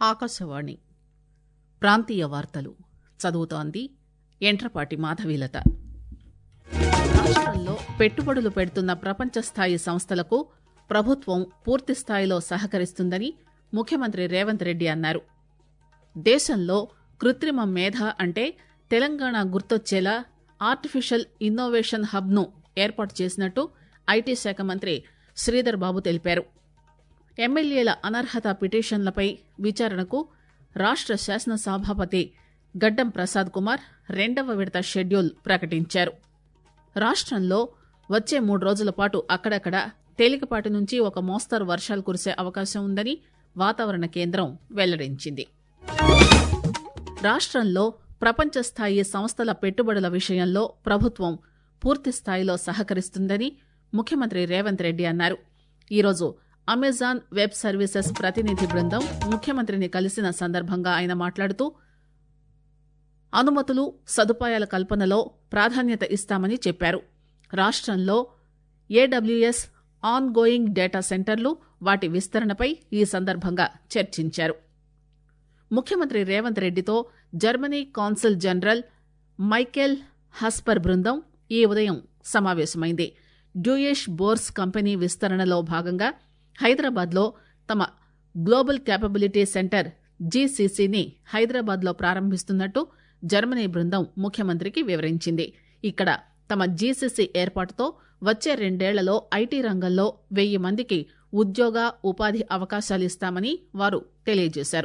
ఆకాశవాణి ప్రాంతీయ వార్తలు చదువుతోంది ఎంట్రపాటి మాధవీలత రాష్టంలో పెట్టుబడులు పెడుతున్న ప్రపంచ స్థాయి సంస్థలకు ప్రభుత్వం పూర్తిస్థాయిలో సహకరిస్తుందని ముఖ్యమంత్రి రేవంత్ రెడ్డి అన్నారు దేశంలో కృత్రిమ మేధ అంటే తెలంగాణ గుర్తొచ్చేలా ఆర్టిఫిషియల్ ఇన్నోవేషన్ హబ్ ను ఏర్పాటు చేసినట్టు ఐటీ శాఖ మంత్రి శ్రీధర్ బాబు తెలిపారు ఎమ్మెల్యేల అనర్హత పిటిషన్లపై విచారణకు రాష్ట శాసనసభాపతి గడ్డం ప్రసాద్ కుమార్ రెండవ విడత షెడ్యూల్ ప్రకటించారు రాష్టంలో వచ్చే మూడు రోజుల పాటు అక్కడక్కడ తేలికపాటి నుంచి ఒక మోస్తరు వర్షాలు కురిసే అవకాశం ఉందని వాతావరణ కేంద్రం వెల్లడించింది రాష్టంలో ప్రపంచ స్థాయి సంస్థల పెట్టుబడుల విషయంలో ప్రభుత్వం పూర్తి స్థాయిలో సహకరిస్తుందని ముఖ్యమంత్రి రేవంత్ రెడ్డి అన్నారు ఈరోజు అమెజాన్ వెబ్ సర్వీసెస్ ప్రతినిధి బృందం ముఖ్యమంత్రిని కలిసిన సందర్భంగా ఆయన మాట్లాడుతూ అనుమతులు సదుపాయాల కల్పనలో ప్రాధాన్యత ఇస్తామని చెప్పారు రాష్టంలో ఏడబ్ల్యూఎస్ ఆన్ గోయింగ్ డేటా సెంటర్లు వాటి విస్తరణపై ఈ సందర్భంగా చర్చించారు ముఖ్యమంత్రి రేవంత్ రెడ్డితో Germany consul general Michael Hasper బృందం ఈ ఉదయం సమావేశమైంది డ్యూయిష్ బోర్స్ కంపెనీ విస్తరణలో భాగంగా హైదరాబాద్లో తమ గ్లోబల్ క్యాపబిలిటీ సెంటర్ జీసీసీని హైదరాబాద్లో ప్రారంభిస్తున్నట్టు జర్మనీ బృందం ముఖ్యమంత్రికి వివరించింది ఇక్కడ తమ జీసీసీ ఏర్పాటుతో వచ్చే రెండేళ్లలో ఐటీ రంగంలో వెయ్యి మందికి ఉద్యోగ ఉపాధి అవకాశాలిస్తామని వారు తెలియజేశారు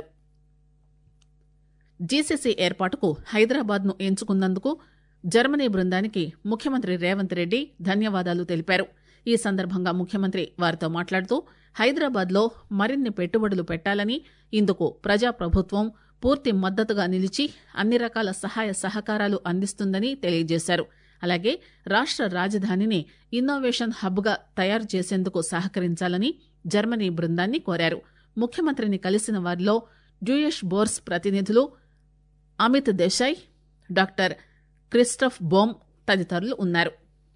జీసీసీ ఏర్పాటుకు హైదరాబాద్ ను ఎంచుకున్నందుకు జర్మనీ బృందానికి ముఖ్యమంత్రి రేవంత్ రెడ్డి ధన్యవాదాలు తెలిపారు ఈ సందర్భంగా ముఖ్యమంత్రి వారితో మాట్లాడుతూ హైదరాబాద్ లో మరిన్ని పెట్టుబడులు పెట్టాలని ఇందుకు ప్రజాప్రభుత్వం పూర్తి మద్దతుగా నిలిచి అన్ని రకాల సహాయ సహకారాలు అందిస్తుందని తెలియజేశారు అలాగే రాష్ట రాజధానిని ఇన్నోవేషన్ హబ్ గా తయారు చేసేందుకు సహకరించాలని జర్మనీ బృందాన్ని కోరారు ముఖ్యమంత్రిని కలిసిన వారిలో డ్యూయష్ బోర్స్ ప్రతినిధులు Amit Desai doctor Christoph Böhm తదితరులు ఉన్నారు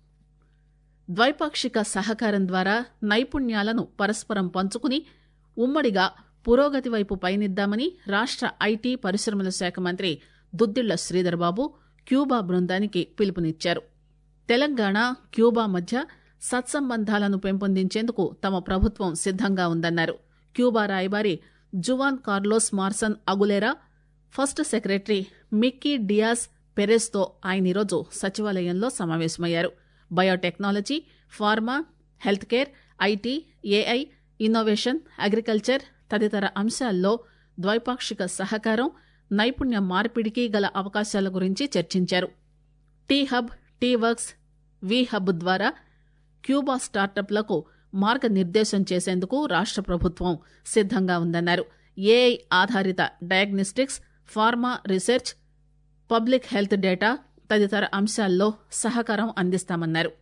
ద్వైపాక్షిక సహకారం ద్వారా నైపుణ్యాలను పరస్పరం పంచుకుని ఉమ్మడిగా పురోగతి వైపు పయనిద్దామని రాష్ట ఐటీ పరిశ్రమల శాఖ మంత్రి దుద్దిళ్ల శ్రీధర్ బాబు క్యూబా బృందానికి పిలుపునిచ్చారు తెలంగాణ క్యూబా మధ్య సత్సంబంధాలను పెంపొందించేందుకు తమ ప్రభుత్వం సిద్దంగా ఉందన్నారు క్యూబా రాయబారి Juan Carlos Marsan Aguilera first secretary Miki Diaz పెరెస్తో ఆయన ఈరోజు సచివాలయంలో సమావేశమయ్యారు biotechnology pharma health care IT AI innovation agriculture తదితర అంశాల్లో ద్వైపాక్షిక సహకారం నైపుణ్య మార్పిడికి గల అవకాశాల గురించి చర్చించారు టీ హబ్ టీ వర్క్స్ వి హబ్ ద్వారా క్యూబా స్టార్టప్లకు మార్గనిర్దేశం చేసేందుకు రాష్ట ప్రభుత్వం సిద్దంగా ఉందన్నారు ఏఐ ఆధారిత diagnostics pharma research public health data తదితర అంశాల్లో సహకారం అందిస్తామన్నారు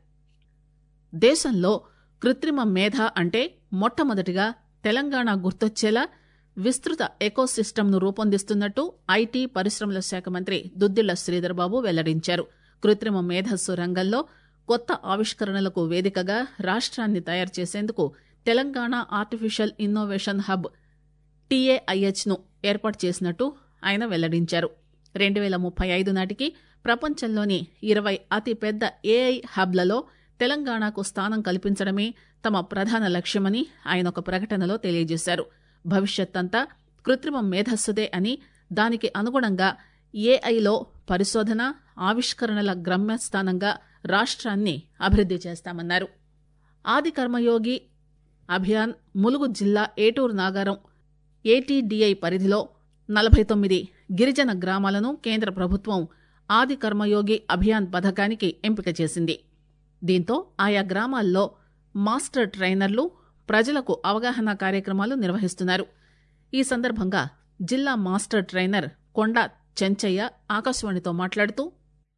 దేశంలో కృత్రిమ మేధ అంటే మొట్టమొదటిగా తెలంగాణ గుర్తొచ్చేలా విస్తృత ఎకోసిస్టమ్ను రూపొందిస్తున్నట్టు ఐటీ పరిశ్రమల శాఖ మంత్రి దుద్దిళ్ల శ్రీధర్ బాబు వెల్లడించారు కృత్రిమ మేధస్సు రంగంలో కొత్త ఆవిష్కరణలకు వేదికగా రాష్ట్రాన్ని తయారు చేసేందుకు Telangana artificial innovation hub TAIH ను ఏర్పాటు చేసినట్టు ఆయన వెల్లడించారు రెండు వేల ముప్పై ఐదు నాటికి ప్రపంచంలోని ఇరవై అతిపెద్ద ఏఐ హబ్లలో తెలంగాణకు స్థానం కల్పించడమే తమ ప్రధాన లక్ష్యమని ఆయన ఒక ప్రకటనలో తెలియజేశారు భవిష్యత్ అంతా కృత్రిమ మేధస్సుదే అని దానికి అనుగుణంగా ఏఐలో పరిశోధన ఆవిష్కరణల గమ్యస్థానంగా రాష్ట్రాన్ని అభివృద్ది చేస్తామన్నారు ఆది కర్మయోగి అభియాన్ ములుగు జిల్లా ఏటూరు నాగారం ఏటీడీఐ పరిధిలో నలభై తొమ్మిది గిరిజన గ్రామాలను కేంద్ర ప్రభుత్వం ఆది కర్మయోగి అభియాన్ పథకానికి ఎంపిక చేసింది దీంతో ఆయా గ్రామాల్లో మాస్టర్ ట్రైనర్లు ప్రజలకు అవగాహన కార్యక్రమాలు నిర్వహిస్తున్నారు ఈ సందర్భంగా జిల్లా మాస్టర్ ట్రైనర్ కొండా చెంచయ్య ఆకాశవాణితో మాట్లాడుతూ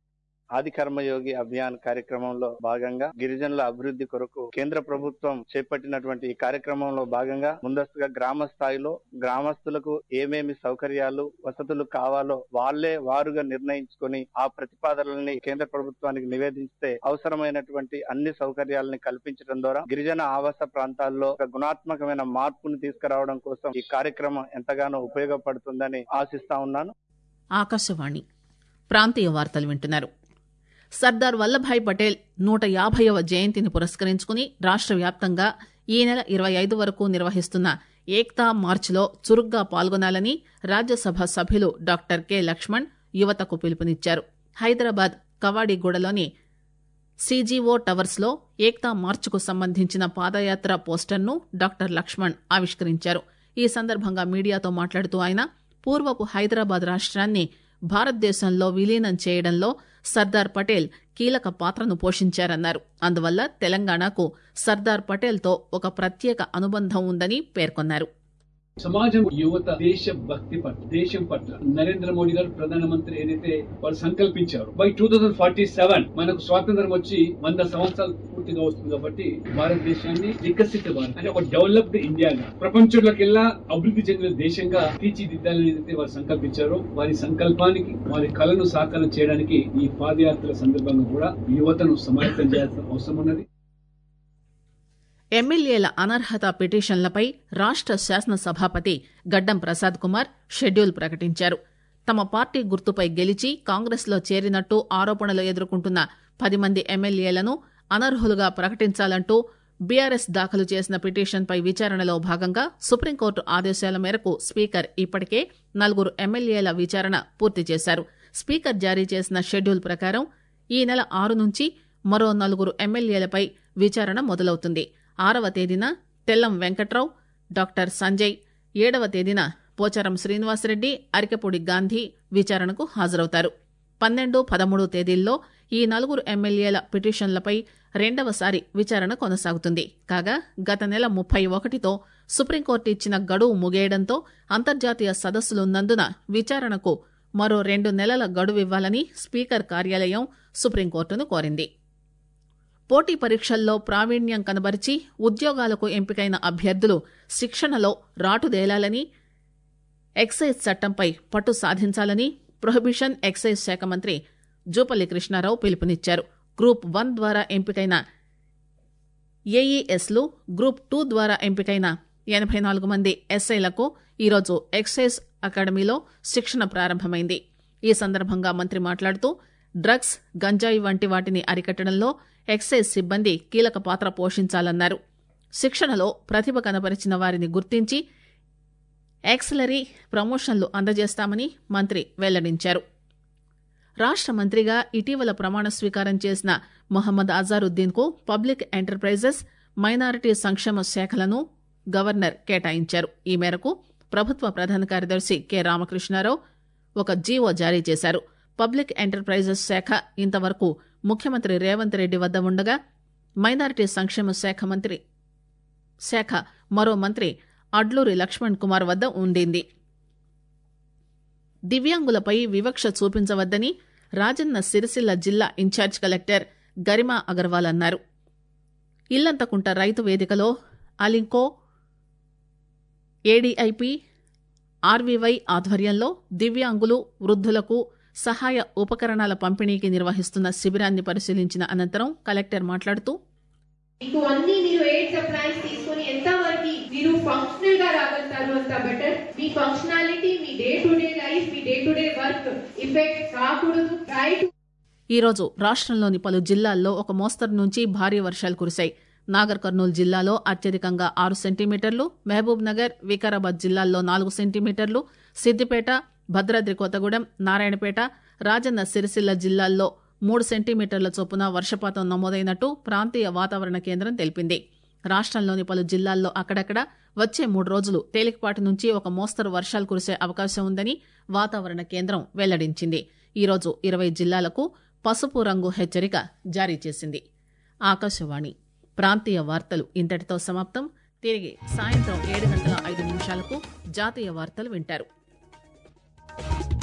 ఆది కర్మయోగి అభియాన్ కార్యక్రమంలో భాగంగా గిరిజనుల అభివృద్ధి కొరకు కేంద్ర ప్రభుత్వం చేపట్టినటువంటి ఈ కార్యక్రమంలో భాగంగా ముందస్తుగా గ్రామ స్థాయిలో గ్రామస్తులకు ఏమేమి సౌకర్యాలు వసతులు కావాలో వాళ్లే వారుగా నిర్ణయించుకొని ఆ ప్రతిపాదనల్ని కేంద్ర ప్రభుత్వానికి నివేదిస్తే అవసరమైనటువంటి అన్ని సౌకర్యాలని కల్పించడం ద్వారా గిరిజన ఆవాస ప్రాంతాల్లో ఒక గుణాత్మకమైన మార్పును తీసుకురావడం కోసం ఈ కార్యక్రమం ఎంతగానో ఉపయోగపడుతుందని ఆశిస్తా ఉన్నాను ఆకాశవాణి ప్రాంతీయ వార్తలు వింటున్నారు సర్దార్ వల్లభాయ్ పటేల్ నూట యాభైవ జయంతిని పురస్కరించుకుని రాష్ట్ర వ్యాప్తంగా ఈ నెల ఇరవై ఐదు వరకు నిర్వహిస్తున్న ఏక్తా మార్చ్లో చురుగ్గా పాల్గొనాలని రాజ్యసభ సభ్యులు డాక్టర్ కె లక్ష్మణ్ యువతకు పిలుపునిచ్చారు హైదరాబాద్ కవాడిగూడలోని సీజీఓ టవర్స్ లో ఏక్తా మార్చ్కు సంబంధించిన పాదయాత్ర పోస్టర్ను డాక్టర్ లక్ష్మణ్ ఆవిష్కరించారు ఈ సందర్భంగా మీడియాతో మాట్లాడుతూ ఆయన పూర్వపు హైదరాబాద్ రాష్ట్రాన్ని భారతదేశంలో విలీనం చేయడంలో సర్దార్ పటేల్ కీలక పాత్రను పోషించారన్నారు అందువల్ల తెలంగాణకు సర్దార్ పటేల్తో ఒక ప్రత్యేక అనుబంధం ఉందని పేర్కొన్నారు సమాజం యువత దేశ భక్తి పట్ల దేశం పట్ల నరేంద్ర మోడీ గారు ప్రధానమంత్రి ఏదైతే వాళ్ళు సంకల్పించారు by two thousand forty seven మనకు స్వాతంత్రం వచ్చి వంద సంవత్సరాలు పూర్తిగా వస్తుంది కాబట్టి భారతదేశాన్ని వికసిత భారత్ అంటే ఒక డెవలప్డ్ ఇండియాగా ప్రపంచంలోకెల్లా అభివృద్ధి చెందిన దేశంగా తీర్చిదిద్దాలని ఏదైతే వారు సంకల్పించారో వారి సంకల్పానికి వారి కళను సాకారం చేయడానికి ఈ పాదయాత్ర సందర్భంగా కూడా యువతను సమాయత్తం చేయాల్సిన అవసరం ఉన్నది ఎమ్మెల్యేల అనర్హత పిటిషన్లపై రాష్ట శాసనసభాపతి గడ్డం ప్రసాద్ కుమార్ షెడ్యూల్ ప్రకటించారు తమ పార్టీ గుర్తుపై గెలిచి కాంగ్రెస్లో చేరినట్టు ఆరోపణలు ఎదుర్కొంటున్న పది మంది ఎమ్మెల్యేలను అనర్హులుగా ప్రకటించాలంటూ బీఆర్ఎస్ దాఖలు చేసిన పిటిషన్పై విచారణలో భాగంగా సుప్రీంకోర్టు ఆదేశాల మేరకు స్పీకర్ ఇప్పటికే నలుగురు ఎమ్మెల్యేల విచారణ పూర్తి చేశారు స్పీకర్ జారీ చేసిన షెడ్యూల్ ప్రకారం ఈ నెల ఆరు నుంచి మరో నలుగురు ఎమ్మెల్యేలపై విచారణ మొదలవుతుంది ఆరవ తేదీన తెల్లం వెంకట్రావు డాక్టర్ సంజయ్ ఏడవ తేదీన పోచారం శ్రీనివాసరెడ్డి అరికెపూడి గాంధీ విచారణకు హాజరవుతారు పన్నెండు పదమూడు తేదీల్లో ఈ నలుగురు ఎమ్మెల్యేల పిటిషన్లపై రెండవసారి విచారణ కొనసాగుతుంది కాగా గత నెల ముప్పై ఒకటితో సుప్రీంకోర్టు ఇచ్చిన గడువు ముగియడంతో అంతర్జాతీయ సదస్సులున్నందున విచారణకు మరో రెండు నెలల గడువు ఇవ్వాలని స్పీకర్ కార్యాలయం సుప్రీంకోర్టును కోరింది పోటీ పరీక్షల్లో ప్రావీణ్యం కనబరిచి ఉద్యోగాలకు ఎంపికైన అభ్యర్థులు శిక్షణలో రాటుదేలాలని ఎక్సైజ్ చట్టంపై పట్టు సాధించాలని ప్రొహిబిషన్ ఎక్సైజ్ శాఖ మంత్రి జూపల్లి కృష్ణారావు పిలుపునిచ్చారు గ్రూప్ వన్ ద్వారా ఎంపికైన ఏఈఎస్లు గ్రూప్ టూ ద్వారా ఎంపికైన ఎనబై నాలుగు మంది ఎస్ఐలకు ఈరోజు ఎక్సైజ్ అకాడమీలో శిక్షణ ప్రారంభమైంది ఈ సందర్భంగా మంత్రి మాట్లాడుతూ డ్రగ్స్ గంజాయి వంటి వాటిని అరికట్టడంలో ఎక్సైజ్ సిబ్బంది కీలక పాత్ర పోషించాలన్నారు శిక్షణలో ప్రతిభ కనబరిచిన వారిని గుర్తించి ఎక్సలరీ ప్రమోషన్లు అందజేస్తామని మంత్రి వెల్లడించారు రాష్ట మంత్రిగా ఇటీవల ప్రమాణ స్వీకారం చేసిన మొహమ్మద్ అజారుద్దీన్ కు పబ్లిక్ ఎంటర్ప్రైజెస్ మైనారిటీ సంక్షేమ శాఖలను గవర్నర్ కేటాయించారు ఈ మేరకు ప్రభుత్వ ప్రధాన కార్యదర్శి కె రామకృష్ణారావు ఒక జీవో జారీ చేశారు పబ్లిక్ ఎంటర్ప్రైజెస్ శాఖ ఇంతవరకు ముఖ్యమంత్రి రేవంత్ రెడ్డి వద్ద ఉండగా మైనారిటీ సంక్షేమ శాఖ మంత్రి శాఖ మరో మంత్రి అడ్లూరి లక్ష్మణ్ కుమార్ వద్ద ఉండింది దివ్యాంగులపై వివక్ష చూపించవద్దని రాజన్న సిరిసిల్ల జిల్లా ఇన్ఛార్జ్ కలెక్టర్ గరిమా అగర్వాల్ అన్నారు ఇల్లంతకుంట రైతు వేదికలో అలింకో ఏడీఐపీ ఆర్వీవై ఆధ్వర్యంలో దివ్యాంగులు వృద్ధులకు సహాయ ఉపకరణాల పంపిణీకి నిర్వహిస్తున్న శిబిరాన్ని పరిశీలించిన అనంతరం కలెక్టర్ మాట్లాడుతూ మీకు అన్ని మీరు ఎయిడ్ సప్లైస్ తీసుకొని ఎంత వరకు మీరు ఫంక్షనల్ గా రాగలుగుతారు అంత బెటర్ మీ ఫంక్షనాలిటీ మీ డే టు డే లైఫ్ మీ day to day work effect కాకూడదు ట్రై టు ఈరోజు రాష్ట్రంలోని పలు జిల్లాల్లో ఒక మోస్తరు నుంచి భారీ వర్షాలు కురిశాయి నాగర్ కర్నూలు జిల్లాలో అత్యధికంగా ఆరు సెంటీమీటర్లు మహబూబ్ నగర్ వికారాబాద్ జిల్లాల్లో నాలుగు సెంటీమీటర్లు సిద్దిపేట భద్రాద్రి కొత్తగూడెం నారాయణపేట రాజన్న సిరిసిల్ల జిల్లాల్లో మూడు సెంటీమీటర్ల చొప్పున వర్షపాతం నమోదైనట్టు ప్రాంతీయ వాతావరణ కేంద్రం తెలిపింది రాష్ట్రంలోని పలు జిల్లాల్లో అక్కడక్కడ వచ్చే మూడు రోజులు తేలికపాటి నుంచి ఒక మోస్తరు వర్షాలు కురిసే అవకాశం ఉందని వాతావరణ కేంద్రం వెల్లడించింది ఈరోజు ఇరవై జిల్లాలకు పసుపు రంగు హెచ్చరిక జారీ చేసింది ఆకాశవాణి ప్రాంతీయ వార్తలు ఇంతటితో సమాప్తం తిరిగి సాయంత్రం ఏడు గంటల ఐదు నిమిషాలకు జాతీయ వార్తలు వింటారు